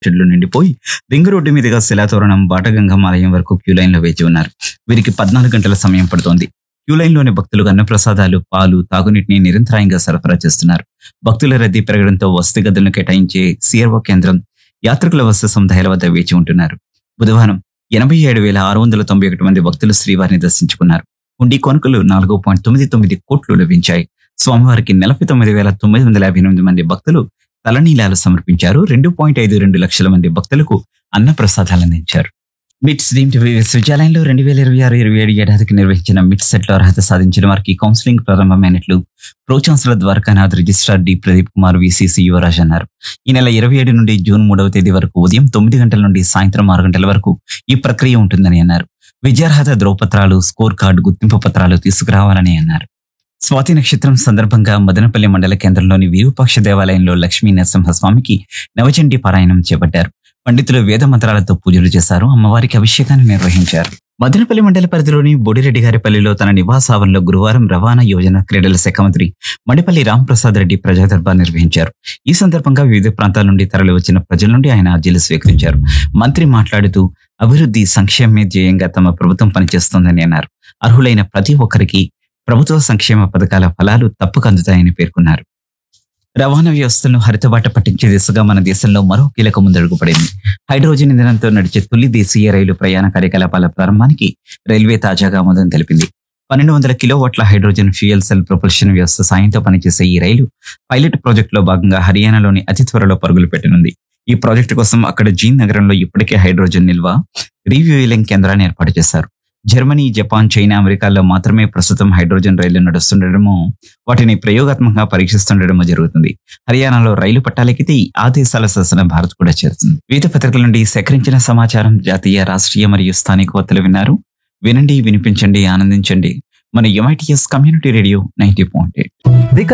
షెడ్లు నిండిపోయి ring road మీదుగా శిలాతోరణం బాటగంగమ్మ ఆలయం వరకు క్యూ లైన్ లో వేచి ఉన్నారు వీరికి పద్నాలుగు గంటల సమయం పడుతోంది క్యూ లైన్ లోని భక్తులు అన్నప్రసాదాలు పాలు తాగునీటిని నిరంతరాయంగా సరఫరా చేస్తున్నారు భక్తుల రద్దీ పెరగడంతో వసతి గదులను కేటాయించే సిఆర్ఓ కేంద్రం యాత్రికుల వసతి సముదాయాల వద్ద వేచి ఉంటున్నారు బుధవారం ఎనభై ఏడు వేల ఆరు వందల తొంభై ఒకటి మంది భక్తులు శ్రీవారిని దర్శించుకున్నారు హుండీ కొనుకలు నాలుగు పాయింట్ తొమ్మిది తొమ్మిది కోట్లు లభించాయి స్వామివారికి నలభై తొమ్మిది వేల తొమ్మిది వందల యాభై ఎనిమిది మంది భక్తులు తలనీలాలు సమర్పించారు రెండు పాయింట్ ఐదు రెండు లక్షల మంది భక్తులకు అన్న ప్రసాదాలు అందించారు మిట్స్ డీమ్ టీవీ విశ్వవిద్యాలయంలో రెండు వేల ఇరవై ఆరు ఇరవై ఏడు ఏడాదికి నిర్వహించిన మిట్ సెట్ లో అర్హత సాధించిన వారికి కౌన్సిలింగ్ ప్రారంభమైనట్లు pro chancellor Dwarakanath registrar D Pradeep Kumar VCC Yuvaraj అన్నారు ఈ నెల ఇరవై ఏడు నుండి జూన్ మూడవ తేదీ వరకు ఉదయం తొమ్మిది గంటల నుండి సాయంత్రం ఆరు గంటల వరకు ఈ ప్రక్రియ ఉంటుందని అన్నారు విద్యార్హత ధ్రువపత్రాలు స్కోర్ కార్డు గుర్తింపు పత్రాలు తీసుకురావాలని అన్నారు స్వాతి నక్షత్రం సందర్భంగా మదనపల్లి మండల కేంద్రంలోని విరూపాక్ష దేవాలయంలో లక్ష్మీ నరసింహస్వామికి నవచండి పారాయణం చేపట్టారు పండితులు వేద మంత్రాలతో పూజలు చేశారు అమ్మవారికి అభిషేకాన్ని నిర్వహించారు మదనపల్లి మండల పరిధిలోని బొడిరెడ్డి గారిపల్లిలో తన నివాసావరణలో గురువారం రవాణా యోజన క్రీడల శాఖ మంత్రి మడిపల్లి రాంప్రసాద్ రెడ్డి ప్రజా దర్బార్ నిర్వహించారు ఈ సందర్భంగా వివిధ ప్రాంతాల నుండి తరలి వచ్చిన ప్రజల నుండి ఆయన అర్జీలు స్వీకరించారు మంత్రి మాట్లాడుతూ అభివృద్ధి సంక్షేమమే ధ్యేయంగా తమ ప్రభుత్వం పనిచేస్తోందని అన్నారు అర్హులైన ప్రతి ఒక్కరికి ప్రభుత్వ సంక్షేమ పథకాల ఫలాలు తప్పక అందుతాయని పేర్కొన్నారు రవాణా వ్యవస్థను హరితబాట పట్టించే దిశగా మన దేశంలో మరో కీలక ముందడుగు పడింది హైడ్రోజన్ ఇంధనంతో నడిచే తొలి దేశీయ రైలు ప్రయాణ కార్యకలాపాల ప్రారంభానికి రైల్వే తాజాగా ఆమోదం తెలిపింది పన్నెండు వందల కిలోవాట్ల హైడ్రోజన్ ఫ్యూయల్ సెల్ ప్రొపల్షన్ వ్యవస్థ సాయంతో పనిచేసే ఈ రైలు పైలట్ ప్రాజెక్టులో భాగంగా హర్యానాలోని అతి త్వరలో పరుగులు పెట్టనుంది ఈ ప్రాజెక్టు కోసం అక్కడ జీన్ నగరంలో ఇప్పటికే హైడ్రోజన్ నిల్వ రీవ్యూలింగ్ కేంద్రాన్ని ఏర్పాటు చేశారు జర్మనీ జపాన్ చైనా అమెరికాల్లో మాత్రమే ప్రస్తుతం హైడ్రోజన్ రైళ్లు నడుస్తుండడము వాటిని ప్రయోగాత్మకంగా పరీక్షిస్తుండడము జరుగుతుంది హర్యానాలో రైలు పట్టాలెక్కితే ఈ ఆ దేశాల శాసన భారత్ కూడా చేరుతుంది వివిధ పత్రికల నుండి సేకరించిన సమాచారం జాతీయ రాష్ట్రీయ మరియు స్థానిక వార్తలు విన్నారు వినండి వినిపించండి ఆనందించండి మన MITS community radio ninety point eight